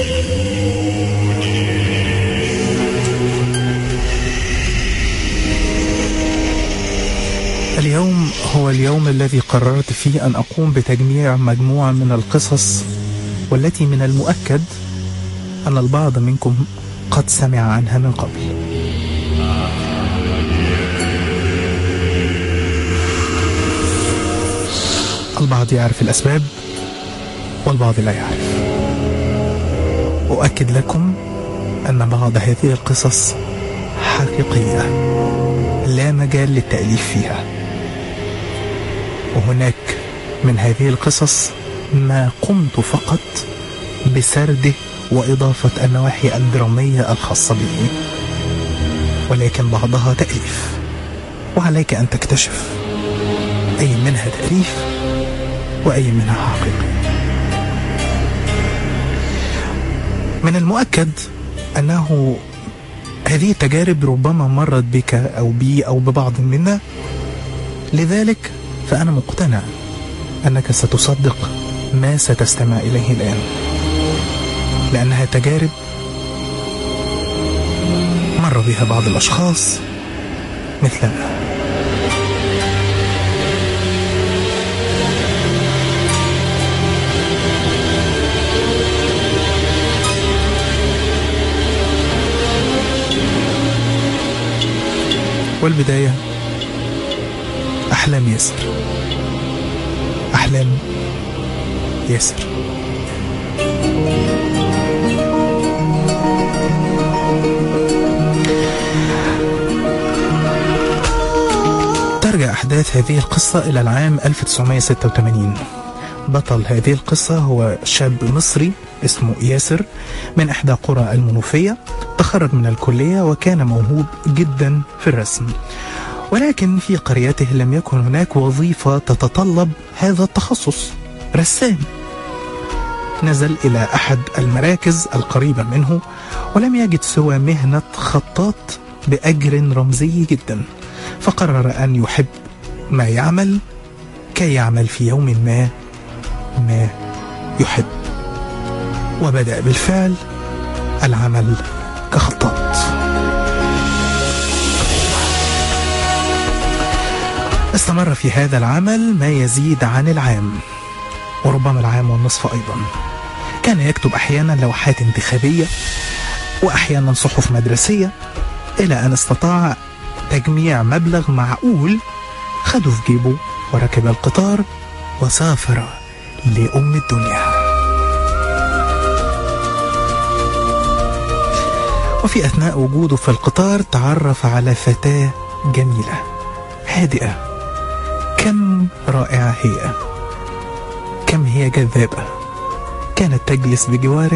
اليوم هو اليوم الذي قررت فيه أن أقوم بتجميع مجموعة من القصص والتي من المؤكد أن البعض منكم قد سمع عنها من قبل البعض يعرف الأسباب والبعض لا يعرف أؤكد لكم أن بعض هذه القصص حقيقية لا مجال للتأليف فيها وهناك من هذه القصص ما قمت فقط بسرده وإضافة النواحي الدرامية الخاصة به ولكن بعضها تأليف وعليك أن تكتشف أي منها تأليف وأي منها حقيقي من المؤكد أنه هذه التجارب ربما مرت بك أو بي أو ببعض منا لذلك فأنا مقتنع أنك ستصدق ما ستستمع إليه الآن لأنها تجارب مر بها بعض الأشخاص مثلنا والبداية أحلام ياسر أحلام ياسر ترجع أحداث هذه القصة إلى العام 1986 بطل هذه القصة هو شاب مصري اسمه ياسر من إحدى قرى المنوفية تخرج من الكلية وكان موهوب جدا في الرسم ولكن في قريته لم يكن هناك وظيفة تتطلب هذا التخصص رسام نزل إلى أحد المراكز القريبة منه ولم يجد سوى مهنة خطاط بأجر رمزي جدا فقرر أن يحب ما يعمل كي يعمل في يوم ما ما يحب وبدأ بالفعل العمل كخطاط استمر في هذا العمل ما يزيد عن العام وربما العام والنصف أيضا كان يكتب أحيانا لوحات انتخابية وأحيانا صحف مدرسية إلى أن استطاع تجميع مبلغ معقول خده في جيبه وركب القطار وسافر لأم الدنيا وفي أثناء وجوده في القطار تعرف على فتاة جميلة هادئة كم رائعة هي كم هي جذابة كانت تجلس بجواره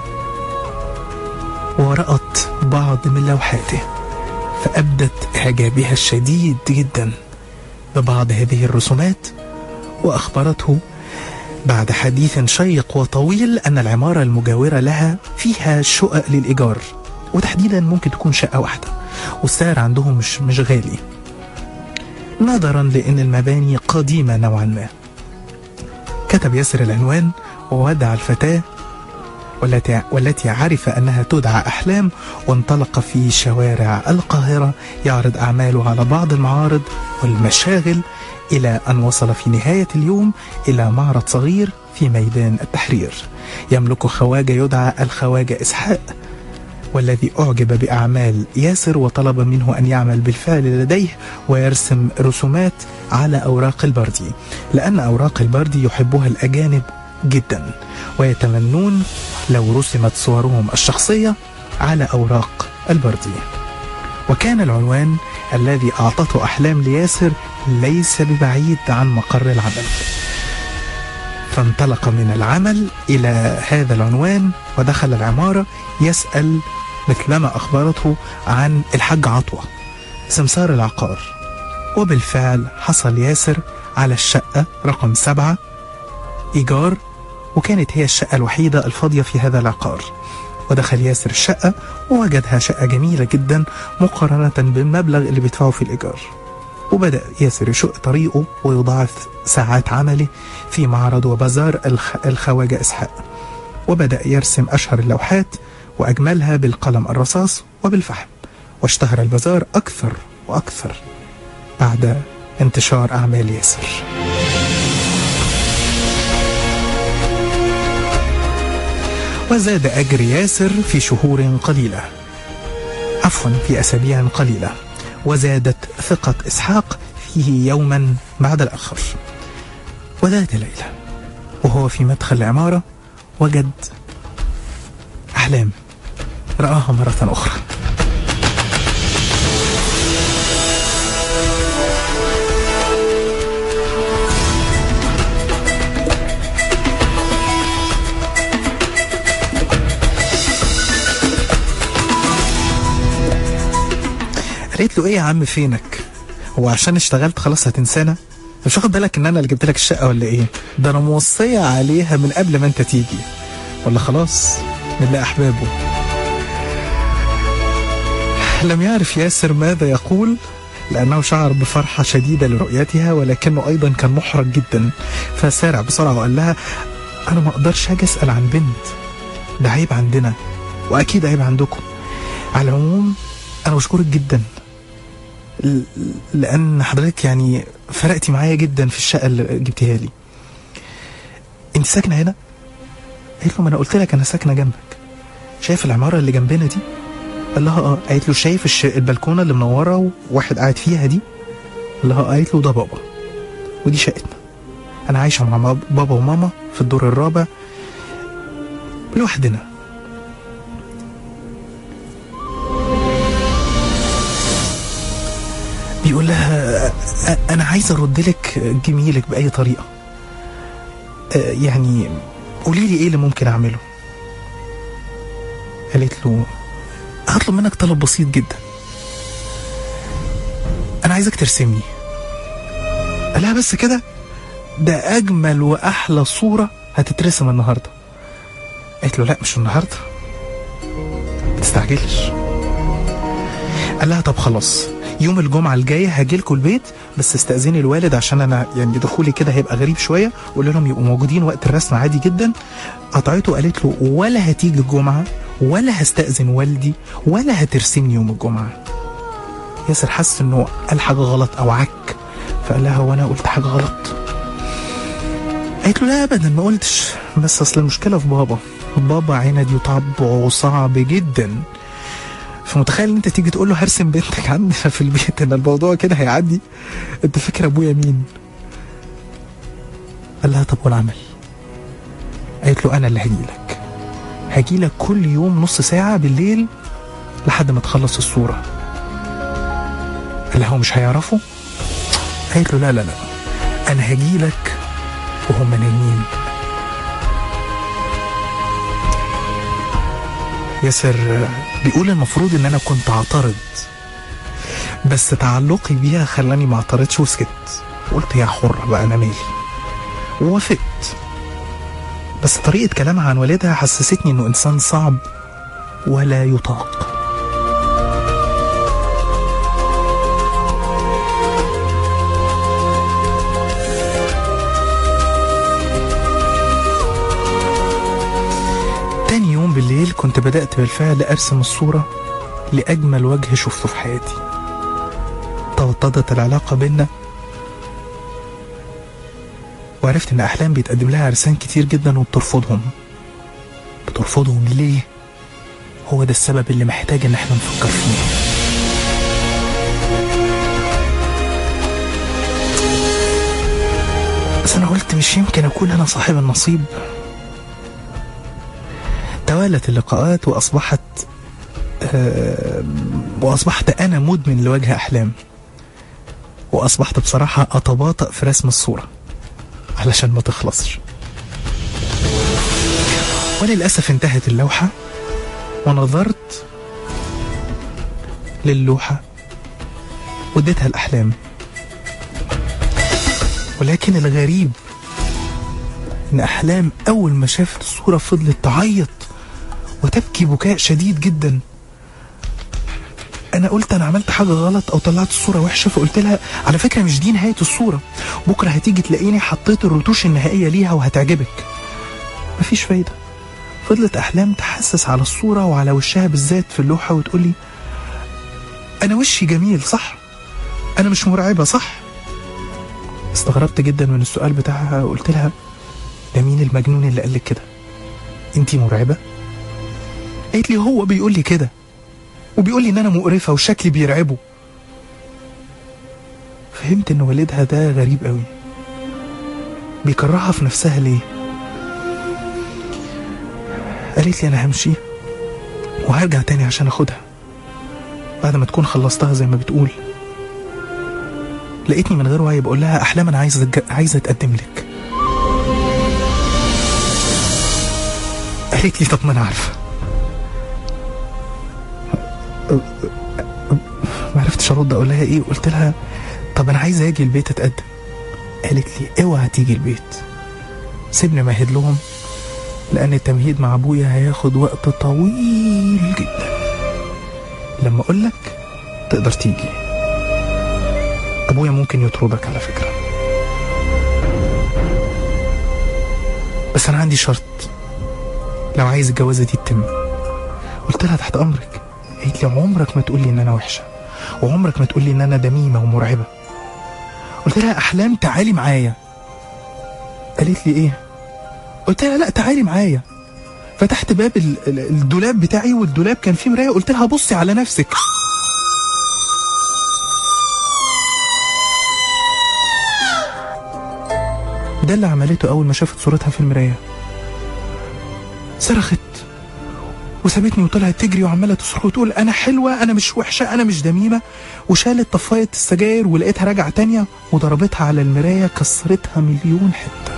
ورأت بعض من لوحاته فأبدت إعجابها الشديد جدا ببعض هذه الرسومات وأخبرته بعد حديث شيق وطويل أن العمارة المجاورة لها فيها شقق للإيجار وتحديدا ممكن تكون شقة واحدة والسعر عندهم مش مش غالي نظرا لأن المباني قديمة نوعا ما كتب ياسر العنوان وودع الفتاة والتي, والتي عرف أنها تدعى أحلام وانطلق في شوارع القاهرة يعرض أعماله على بعض المعارض والمشاغل إلى أن وصل في نهاية اليوم إلى معرض صغير في ميدان التحرير يملك خواجة يدعى الخواجة إسحاق والذي أعجب بأعمال ياسر وطلب منه أن يعمل بالفعل لديه ويرسم رسومات على أوراق البردي لأن أوراق البردي يحبها الأجانب جدا ويتمنون لو رسمت صورهم الشخصية على أوراق البردي وكان العنوان الذي أعطته أحلام لياسر ليس ببعيد عن مقر العمل فانطلق من العمل إلى هذا العنوان ودخل العمارة يسأل مثلما أخبرته عن الحاج عطوة سمسار العقار وبالفعل حصل ياسر على الشقة رقم سبعة إيجار وكانت هي الشقة الوحيدة الفاضية في هذا العقار ودخل ياسر الشقة ووجدها شقة جميلة جدا مقارنة بالمبلغ اللي بيدفعه في الإيجار وبدأ ياسر يشق طريقه ويضاعف ساعات عمله في معرض وبازار الخ... الخواجة إسحاق وبدأ يرسم أشهر اللوحات وأجملها بالقلم الرصاص وبالفحم واشتهر البازار أكثر وأكثر بعد انتشار أعمال ياسر وزاد أجر ياسر في شهور قليلة عفوا في أسابيع قليلة وزادت ثقة إسحاق فيه يوما بعد الآخر وذات ليلة وهو في مدخل العمارة وجد أحلام رآها مرة أخرى قالت له ايه يا عم فينك هو عشان اشتغلت خلاص هتنسانا مش واخد بالك ان انا اللي جبت لك الشقه ولا ايه ده انا موصيه عليها من قبل ما انت تيجي ولا خلاص نلاقي احبابه لم يعرف ياسر ماذا يقول لأنه شعر بفرحة شديدة لرؤيتها ولكنه أيضا كان محرج جدا فسارع بسرعة وقال لها أنا ما أقدرش أجي أسأل عن بنت ده عيب عندنا وأكيد عيب عندكم على العموم أنا بشكرك جدا ل- لأن حضرتك يعني فرقتي معايا جدا في الشقة اللي جبتيها لي أنت ساكنة هنا؟ قالت له ما أنا قلت لك أنا ساكنة جنبك شايف العمارة اللي جنبنا دي؟ قال لها اه قالت له شايف الش... البلكونه اللي منوره وواحد قاعد فيها دي قال لها قالت له ده بابا ودي شقتنا انا عايشه مع باب- بابا وماما في الدور الرابع لوحدنا بيقول لها أ- انا عايز ارد لك جميلك باي طريقه أ- يعني قولي لي ايه اللي ممكن اعمله قالت له هطلب منك طلب بسيط جدا انا عايزك ترسمني قال لها بس كده ده اجمل واحلى صوره هتترسم النهارده قالت له لا مش النهارده ما تستعجلش قال لها طب خلاص يوم الجمعة الجاية هاجيلكوا البيت بس استأذني الوالد عشان أنا يعني دخولي كده هيبقى غريب شوية وقول لهم يبقوا موجودين وقت الرسم عادي جدا قطعته قالت له ولا هتيجي الجمعة ولا هستأذن والدي ولا هترسمني يوم الجمعة ياسر حس انه قال حاجة غلط او عك فقال لها وانا قلت حاجة غلط قالت له لا ابدا ما قلتش بس اصل المشكلة في بابا بابا عندي وطبعه صعب جدا فمتخيل ان انت تيجي تقول له هرسم بنتك عندنا في البيت ان الموضوع كده هيعدي انت فاكر ابويا مين قال لها طب والعمل قالت له انا اللي هجيلك هجيلك كل يوم نص ساعة بالليل لحد ما تخلص الصورة قال لها هو مش هيعرفوا قالت له لا لا لا انا هجيلك وهم نايمين ياسر بيقول المفروض ان انا كنت اعترض بس تعلقي بيها خلاني ما اعترضش وسكت قلت يا حرة بقى انا مالي ووافقت بس طريقة كلامها عن والدها حسستني انه انسان صعب ولا يطاق تاني يوم بالليل كنت بدأت بالفعل أرسم الصورة لأجمل وجه شفته في حياتي توطدت العلاقة بينا وعرفت إن أحلام بيتقدم لها عرسان كتير جدا وبترفضهم بترفضهم ليه؟ هو ده السبب اللي محتاج إن احنا نفكر فيه بس أنا قلت مش يمكن أكون أنا صاحب النصيب توالت اللقاءات وأصبحت آه، وأصبحت أنا مدمن لوجه أحلام وأصبحت بصراحة أتباطأ في رسم الصورة علشان ما تخلصش وللأسف انتهت اللوحة ونظرت للوحة واديتها الأحلام ولكن الغريب إن أحلام أول ما شافت الصورة فضلت تعيط وتبكي بكاء شديد جدا انا قلت انا عملت حاجه غلط او طلعت الصوره وحشه فقلت لها على فكره مش دي نهايه الصوره بكره هتيجي تلاقيني حطيت الرتوش النهائيه ليها وهتعجبك مفيش فايده فضلت احلام تحسس على الصوره وعلى وشها بالذات في اللوحه وتقول لي انا وشي جميل صح انا مش مرعبه صح استغربت جدا من السؤال بتاعها قلت لها ده مين المجنون اللي قال لك كده انتي مرعبه قالت لي هو بيقول لي كده وبيقول لي ان انا مقرفه وشكلي بيرعبه فهمت ان والدها ده غريب قوي بيكرهها في نفسها ليه قالت لي انا همشي وهرجع تاني عشان اخدها بعد ما تكون خلصتها زي ما بتقول لقيتني من غير وعي بقول لها احلام انا عايزه أتج- عايزه اتقدم لك قالت لي طب ما انا عارفه ما عرفتش ارد اقول لها ايه قلت لها طب انا عايزه اجي البيت اتقدم قالت لي اوعى تيجي البيت سيبني مهد لهم لان التمهيد مع ابويا هياخد وقت طويل جدا لما اقول لك تقدر تيجي ابويا ممكن يطردك على فكره بس انا عندي شرط لو عايز الجوازه دي تتم قلت لها تحت امرك قالت لي عمرك ما تقول لي ان انا وحشه وعمرك ما تقول لي ان انا دميمه ومرعبه قلت لها احلام تعالي معايا قالت لي ايه قلت لها لا تعالي معايا فتحت باب ال- ال- الدولاب بتاعي والدولاب كان فيه مرايه قلت لها بصي على نفسك ده اللي عملته اول ما شافت صورتها في المرايه صرخت وسابتني وطلعت تجري وعماله تصرخ وتقول انا حلوه انا مش وحشه انا مش دميمه وشالت طفايه السجاير ولقيتها راجعه تانية وضربتها على المرايه كسرتها مليون حته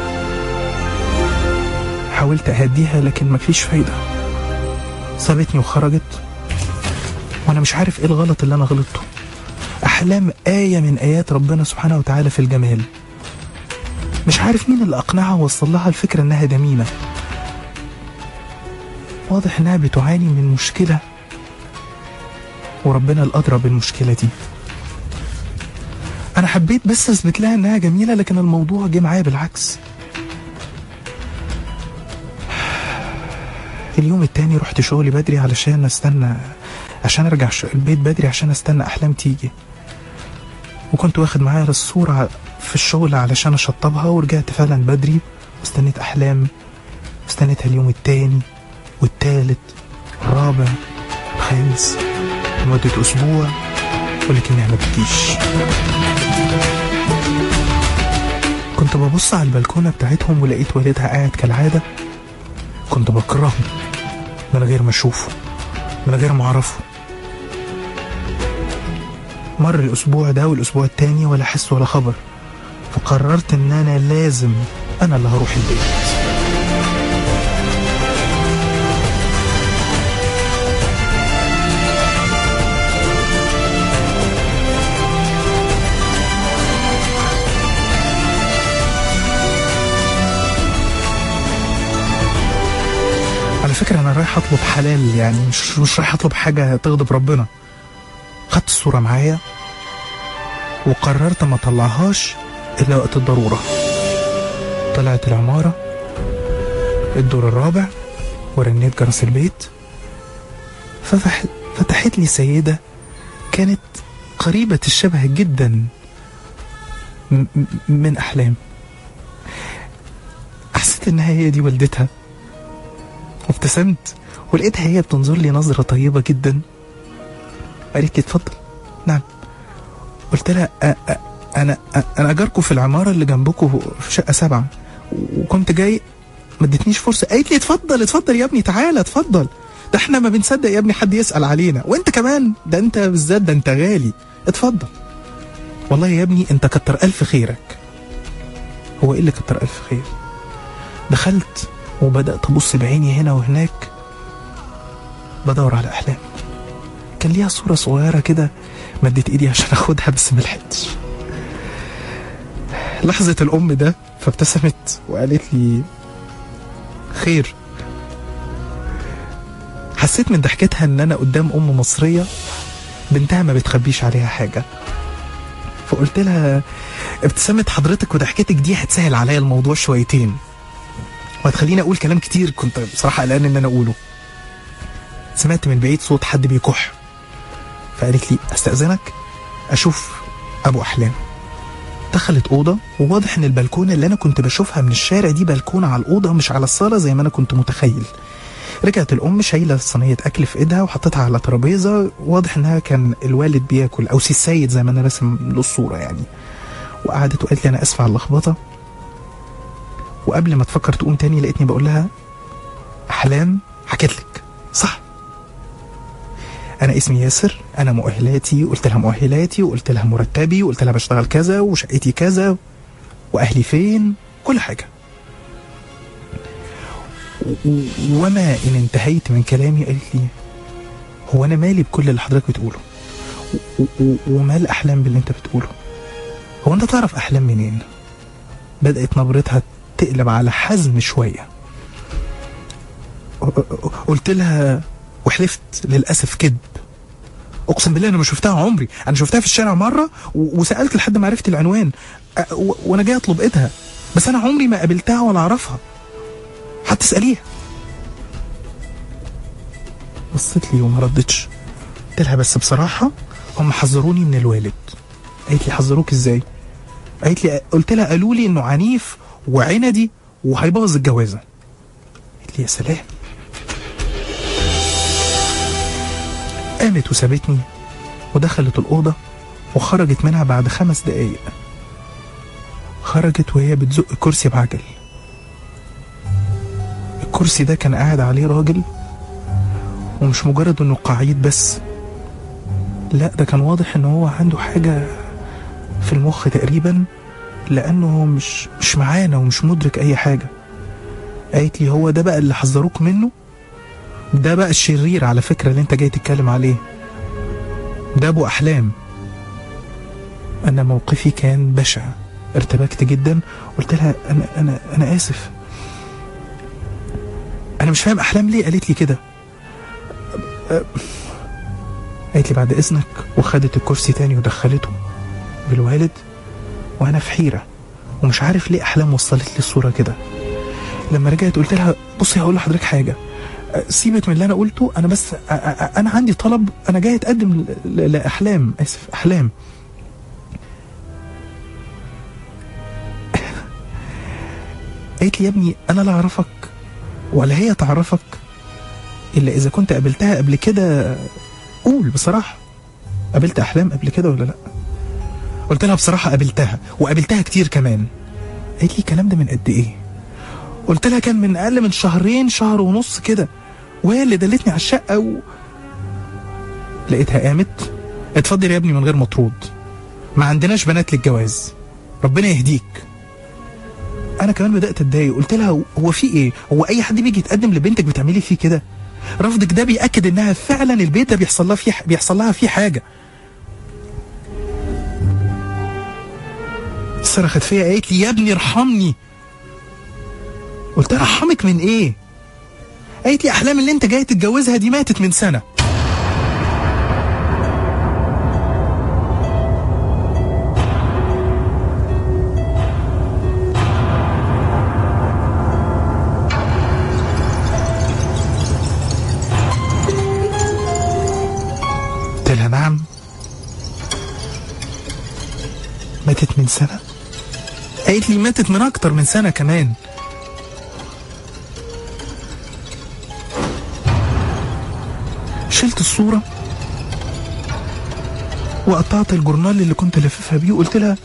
حاولت اهديها لكن مفيش فايده سابتني وخرجت وانا مش عارف ايه الغلط اللي انا غلطته احلام ايه من ايات ربنا سبحانه وتعالى في الجمال مش عارف مين اللي اقنعها ووصل لها الفكره انها دميمه واضح انها بتعاني من مشكله وربنا الادرى بالمشكله دي انا حبيت بس اثبت لها انها جميله لكن الموضوع جه معايا بالعكس اليوم التاني رحت شغلي بدري علشان استنى عشان ارجع ش- البيت بدري عشان استنى احلام تيجي وكنت واخد معايا الصورة في الشغل علشان اشطبها ورجعت فعلا بدري واستنيت احلام استنيتها اليوم التاني والتالت الرابع الخامس لمدة اسبوع ولكنها ما بتجيش كنت ببص على البلكونة بتاعتهم ولقيت والدها قاعد كالعادة كنت بكرهه من غير ما اشوفه من غير ما اعرفه مر الاسبوع ده والاسبوع التاني ولا حس ولا خبر فقررت ان انا لازم انا اللي هروح البيت على فكرة أنا رايح أطلب حلال يعني مش مش رايح أطلب حاجة تغضب ربنا خدت الصورة معايا وقررت ما أطلعهاش إلا وقت الضرورة طلعت العمارة الدور الرابع ورنيت جرس البيت فتح فتحت لي سيدة كانت قريبة الشبه جدا م- م- من أحلام حسيت إنها هي دي والدتها وابتسمت ولقيتها هي بتنظر لي نظرة طيبة جدا قالت لي اتفضل نعم قلت لها أ- أ- انا أ- انا جاركم في العمارة اللي جنبكم في شقة سبعة وكنت جاي ما ادتنيش فرصة قالت لي اتفضل اتفضل يا ابني تعالى اتفضل ده احنا ما بنصدق يا ابني حد يسأل علينا وانت كمان ده انت بالذات ده انت غالي اتفضل والله يا ابني انت كتر الف خيرك هو ايه اللي كتر الف خير دخلت وبدأت أبص بعيني هنا وهناك بدور على أحلام كان ليها صورة صغيرة كده مديت إيدي عشان أخدها بس ملحقتش لحظة الأم ده فابتسمت وقالت لي خير حسيت من ضحكتها إن أنا قدام أم مصرية بنتها ما بتخبيش عليها حاجة فقلت لها ابتسامة حضرتك وضحكتك دي هتسهل عليا الموضوع شويتين وهتخليني اقول كلام كتير كنت بصراحه قلقان ان انا اقوله سمعت من بعيد صوت حد بيكح فقالت لي استاذنك اشوف ابو احلام دخلت اوضه وواضح ان البلكونه اللي انا كنت بشوفها من الشارع دي بلكونه على الاوضه مش على الصاله زي ما انا كنت متخيل رجعت الام شايله صينيه اكل في ايدها وحطيتها على ترابيزه واضح انها كان الوالد بياكل او سي السيد زي ما انا راسم له الصوره يعني وقعدت وقالت لي انا اسفه على اللخبطه وقبل ما تفكر تقوم تاني لقيتني بقول لها احلام حكيت لك صح انا اسمي ياسر انا مؤهلاتي قلت لها مؤهلاتي وقلت لها مرتبي وقلت لها بشتغل كذا وشقتي كذا واهلي فين كل حاجه و- وما ان انتهيت من كلامي قالت لي هو انا مالي بكل اللي حضرتك بتقوله و- و- ومال احلام باللي انت بتقوله هو انت تعرف احلام منين بدات نبرتها تقلب على حزم شويه قلت لها وحلفت للاسف كذب اقسم بالله انا ما شفتها عمري انا شفتها في الشارع مره و- وسالت لحد ما عرفت العنوان أ- و- وانا جاي اطلب ايدها بس انا عمري ما قابلتها ولا اعرفها هتساليها بصت لي وما ردتش قلت لها بس بصراحه هم حذروني من الوالد قالت لي حذروك ازاي قالت لي قلت لها قالوا لي انه عنيف وعندي وهيبوظ الجوازه قالت لي يا سلام قامت وسابتني ودخلت الأوضة وخرجت منها بعد خمس دقايق خرجت وهي بتزق كرسي بعجل الكرسي ده كان قاعد عليه راجل ومش مجرد انه قعيد بس لا ده كان واضح ان هو عنده حاجة في المخ تقريبا لانه هو مش مش معانا ومش مدرك اي حاجة قالت لي هو ده بقى اللي حذروك منه ده بقى الشرير على فكرة اللي انت جاي تتكلم عليه ده ابو احلام انا موقفي كان بشع ارتبكت جدا قلت لها انا انا انا اسف انا مش فاهم احلام ليه قالت لي كده أه، قالت لي بعد اذنك وخدت الكرسي تاني ودخلته بالوالد وانا في حيره ومش عارف ليه احلام وصلت لي الصوره كده لما رجعت قلت لها بصي هقول لحضرتك حاجه أه، سيبك من اللي انا قلته انا بس أ- أ- انا عندي طلب انا جاي اتقدم ل- ل- لاحلام اسف احلام قالت لي يا ابني انا لا اعرفك ولا هي تعرفك الا اذا كنت قابلتها قبل كده قول بصراحه قابلت احلام قبل كده ولا لا قلت لها بصراحه قابلتها وقابلتها كتير كمان قالت لي الكلام ده من قد ايه قلت لها كان من اقل من شهرين شهر ونص كده وهي اللي دلتني على الشقه و... لقيتها قامت اتفضل يا ابني من غير مطرود ما عندناش بنات للجواز ربنا يهديك انا كمان بدات اتضايق قلت لها هو في ايه هو اي حد بيجي يتقدم لبنتك بتعملي فيه كده رفضك ده بياكد انها فعلا البيت ده بيحصل لها فيه بيحصل لها فيه حاجه صرخت فيا قالت لي يا ابني ارحمني قلت لها ارحمك من ايه قالت لي احلام اللي انت جاي تتجوزها دي ماتت من سنه قلت لها نعم ماتت من سنة قالت لي ماتت من أكتر من سنة كمان شلت الصورة وقطعت الجورنال اللي كنت لاففها بيه وقلت لها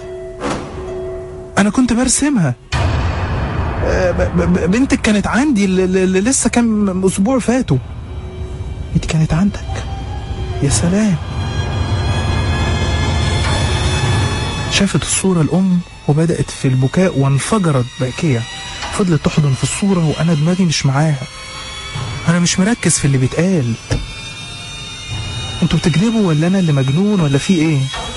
أنا كنت برسمها آه، ب- ب- بنتك كانت عندي اللي اللي لسه كام أسبوع فاتوا انت كانت عندك يا سلام شافت الصورة الأم وبدأت في البكاء وانفجرت باكية فضلت تحضن في الصورة وأنا دماغي مش معاها أنا مش مركز في اللي بيتقال انتوا بتكذبوا ولا أنا اللي مجنون ولا في إيه؟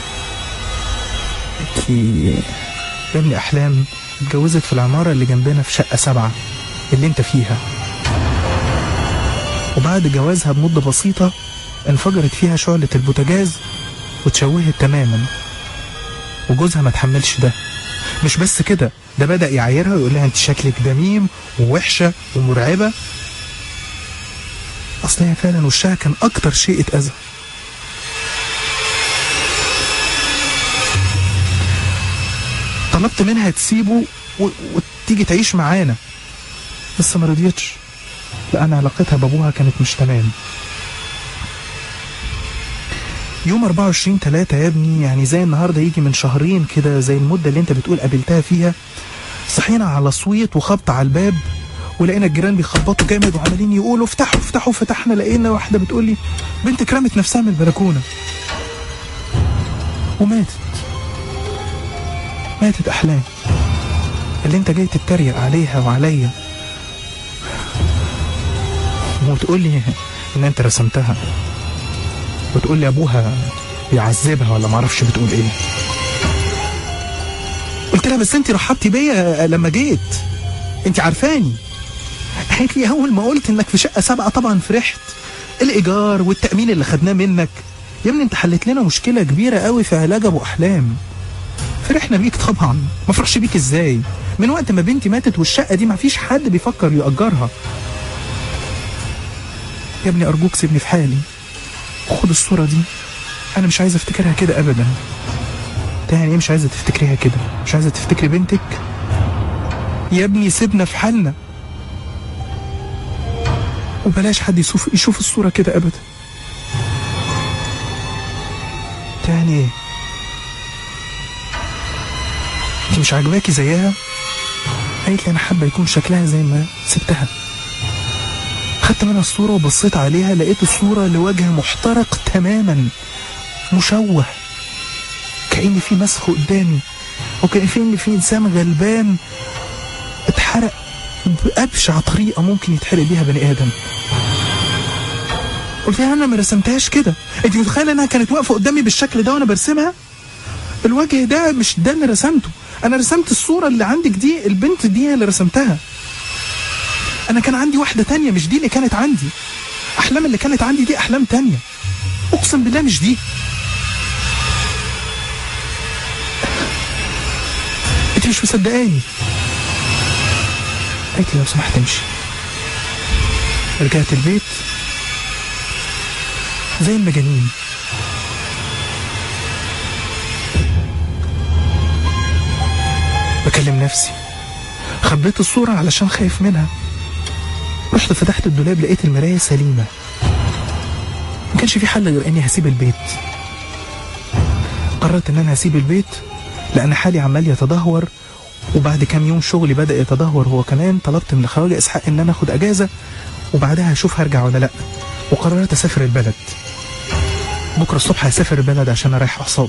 قالت لي يا ابني أحلام اتجوزت في العمارة اللي جنبنا في شقة سبعة اللي انت فيها وبعد جوازها بمدة بسيطة انفجرت فيها شعلة البوتاجاز واتشوهت تماما وجوزها ما تحملش ده مش بس كده ده بدأ يعايرها ويقول لها انت شكلك دميم ووحشة ومرعبة اصل هي فعلا وشها كان اكتر شيء اتأذى طلبت منها تسيبه و... وتيجي تعيش معانا بس ما رضيتش لأن علاقتها بأبوها كانت مش تمام يوم 24 3 يا ابني يعني زي النهارده يجي من شهرين كده زي المدة اللي انت بتقول قابلتها فيها صحينا على صويت وخبط على الباب ولقينا الجيران بيخبطوا جامد وعمالين يقولوا افتحوا افتحوا فتحنا لقينا واحدة بتقول لي بنتك رمت نفسها من البلكونة وماتت ماتت أحلام اللي انت جاي تتريق عليها وعليا وتقول لي ان انت رسمتها وتقول لي ابوها بيعذبها ولا معرفش بتقول ايه قلت لها بس انت رحبتي بيا لما جيت انت عارفاني قالت لي اول ما قلت انك في شقه سابقه طبعا فرحت الايجار والتامين اللي خدناه منك يا ابني انت حلت لنا مشكله كبيره قوي في علاج ابو احلام فرحنا بيك طبعا ما فرحش بيك ازاي من وقت ما بنتي ماتت والشقه دي ما فيش حد بيفكر يأجرها يا ابني ارجوك سيبني في حالي خد الصوره دي انا مش عايز افتكرها كده ابدا تاني ايه مش عايزه تفتكريها كده مش عايزه تفتكري بنتك يا ابني سيبنا في حالنا وبلاش حد يشوف يشوف الصوره كده ابدا تاني ايه انت مش عاجباكي زيها قالت لي انا حابه يكون شكلها زي ما سبتها خدت منها الصورة وبصيت عليها لقيت الصورة لوجه محترق تماما مشوه كأن في مسخ قدامي وكأن في إن في إنسان غلبان اتحرق بأبشع طريقة ممكن يتحرق بيها بني آدم قلت لها أنا ما رسمتهاش كده أنت متخيلة إنها كانت واقفة قدامي بالشكل ده وأنا برسمها الوجه ده مش ده اللي رسمته أنا رسمت الصورة اللي عندك دي البنت دي اللي رسمتها انا كان عندي واحده تانية مش دي اللي كانت عندي احلام اللي كانت عندي دي احلام تانية اقسم بالله مش دي انت مش مصدقاني قالت لي لو سمحت امشي رجعت البيت زي المجانين بكلم نفسي خبيت الصورة علشان خايف منها رحت فتحت الدولاب لقيت المراية سليمة ما كانش في حل غير اني هسيب البيت قررت ان انا هسيب البيت لان حالي عمال يتدهور وبعد كام يوم شغلي بدأ يتدهور هو كمان طلبت من الخواجة اسحاق ان انا اخد اجازة وبعدها هشوف هرجع ولا لا وقررت اسافر البلد بكرة الصبح هسافر البلد عشان اريح اعصابي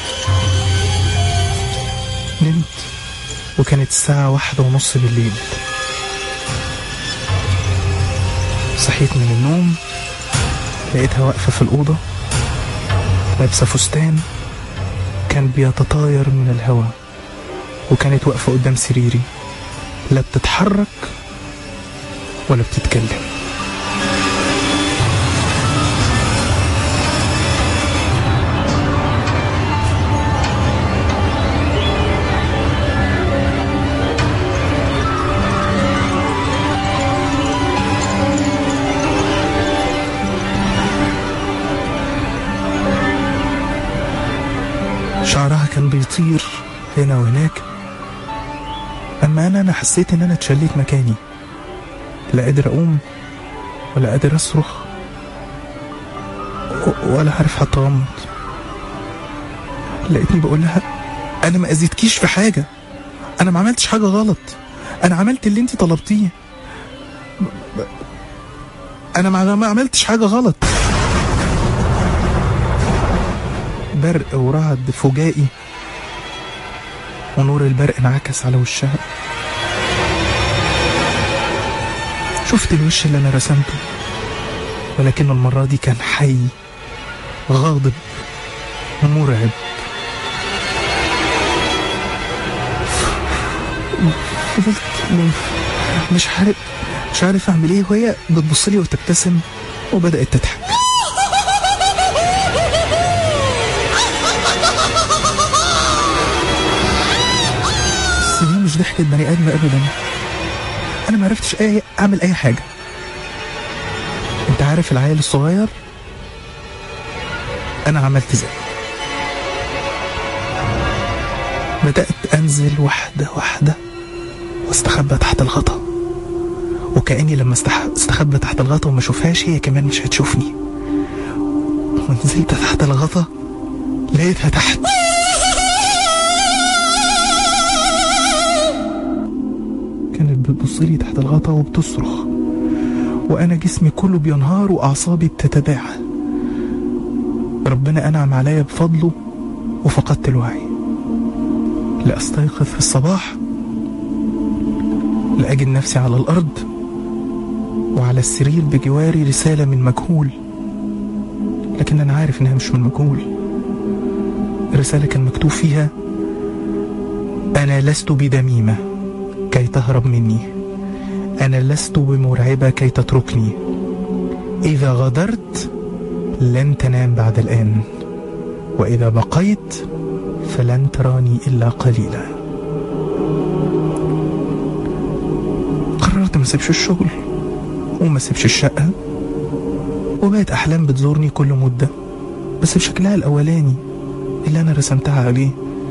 نمت وكانت الساعة واحدة ونص بالليل صحيت من النوم لقيتها واقفة في الأوضة لابسة فستان كان بيتطاير من الهواء وكانت واقفة قدام سريري لا بتتحرك ولا بتتكلم شعرها كان بيطير هنا وهناك أما أنا أنا حسيت إن أنا اتشليت مكاني لا قادر أقوم ولا قادر أصرخ و- ولا عارف حتى أغمض لقيتني بقول لها أنا ما أذيتكيش في حاجة أنا ما عملتش حاجة غلط أنا عملت اللي أنت طلبتيه ب- ب- أنا ما ما عملتش حاجة غلط برق ورعد فجائي ونور البرق انعكس على وشها شفت الوش اللي انا رسمته ولكن المرة دي كان حي غاضب مرعب فضلت م- مش عارف مش عارف اعمل ايه وهي بتبص لي وتبتسم وبدأت تضحك مش ضحكة بني آدم أبدا أنا ما عرفتش أي أعمل أي حاجة أنت عارف العيل الصغير أنا عملت زي بدأت أنزل واحدة واحدة واستخبى تحت الغطا وكأني لما استح... استخبى تحت الغطا وما اشوفهاش هي كمان مش هتشوفني ونزلت تحت الغطا لقيتها تحت كانت بتبص لي تحت الغطا وبتصرخ وانا جسمي كله بينهار واعصابي بتتداعى ربنا انعم عليا بفضله وفقدت الوعي لاستيقظ في الصباح لاجد نفسي على الارض وعلى السرير بجواري رساله من مجهول لكن انا عارف انها مش من مجهول الرساله كان مكتوب فيها انا لست بدميمه كي تهرب مني انا لست بمرعبه كي تتركني اذا غدرت لن تنام بعد الان واذا بقيت فلن تراني الا قليلا قررت ما اسيبش الشغل وما اسيبش الشقه وبقت احلام بتزورني كل مده بس بشكلها الاولاني اللي انا رسمتها عليه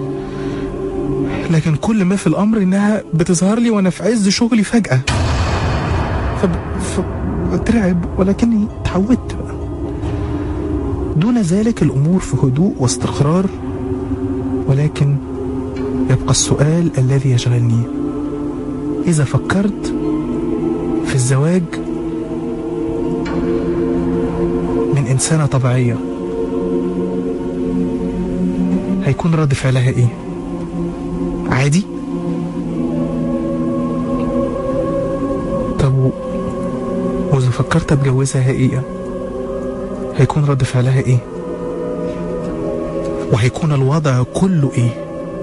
لكن كل ما في الامر انها بتظهر لي وانا في عز شغلي فجاه فب... فبترعب ولكني اتعودت بقى دون ذلك الامور في هدوء واستقرار ولكن يبقى السؤال الذي يشغلني اذا فكرت في الزواج من انسانه طبيعيه هيكون رد فعلها ايه عادي طب و- واذا فكرت اتجوزها حقيقة هيكون رد فعلها ايه وهيكون الوضع كله ايه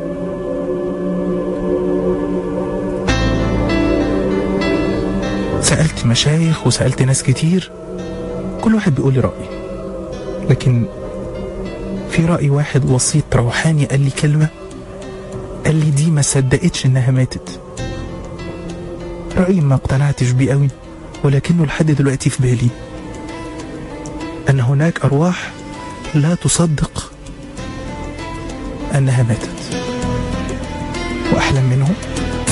سألت مشايخ وسألت ناس كتير كل واحد بيقول لي رأي لكن في رأي واحد وسيط روحاني قال لي كلمة قال لي دي ما صدقتش انها ماتت رأيي ما اقتنعتش بيه قوي ولكنه لحد دلوقتي في بالي ان هناك ارواح لا تصدق انها ماتت واحلم منهم